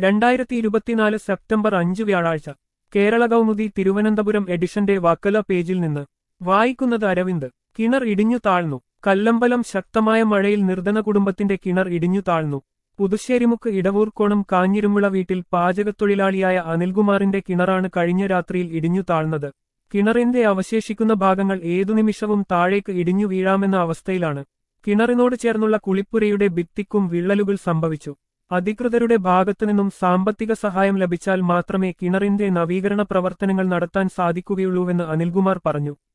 രണ്ടായിരത്തി ഇരുപത്തിനാല് സെപ്റ്റംബർ അഞ്ച് വ്യാഴാഴ്ച കേരള കൗമുദി തിരുവനന്തപുരം എഡിഷന്റെ വക്കല പേജിൽ നിന്ന് വായിക്കുന്നത് അരവിന്ദ് കിണർ ഇടിഞ്ഞു താഴ്ന്നു കല്ലമ്പലം ശക്തമായ മഴയിൽ നിർധന കുടുംബത്തിന്റെ കിണർ ഇടിഞ്ഞു താഴ്ന്നു പുതുശ്ശേരിമുക്ക് ഇടവൂർക്കോണം കാഞ്ഞിരുമുള വീട്ടിൽ പാചകത്തൊഴിലാളിയായ അനിൽകുമാറിന്റെ കിണറാണ് കഴിഞ്ഞ രാത്രിയിൽ ഇടിഞ്ഞു താഴ്ന്നത് കിണറിന്റെ അവശേഷിക്കുന്ന ഭാഗങ്ങൾ ഏതു നിമിഷവും താഴേക്ക് ഇടിഞ്ഞു വീഴാമെന്ന അവസ്ഥയിലാണ് കിണറിനോട് ചേർന്നുള്ള കുളിപ്പുരയുടെ ഭിത്തിക്കും വിള്ളലുകൾ സംഭവിച്ചു അധികൃതരുടെ ഭാഗത്തുനിന്നും സാമ്പത്തിക സഹായം ലഭിച്ചാൽ മാത്രമേ കിണറിന്റെ നവീകരണ പ്രവർത്തനങ്ങൾ നടത്താൻ സാധിക്കുകയുള്ളൂവെന്ന് അനിൽകുമാർ പറഞ്ഞു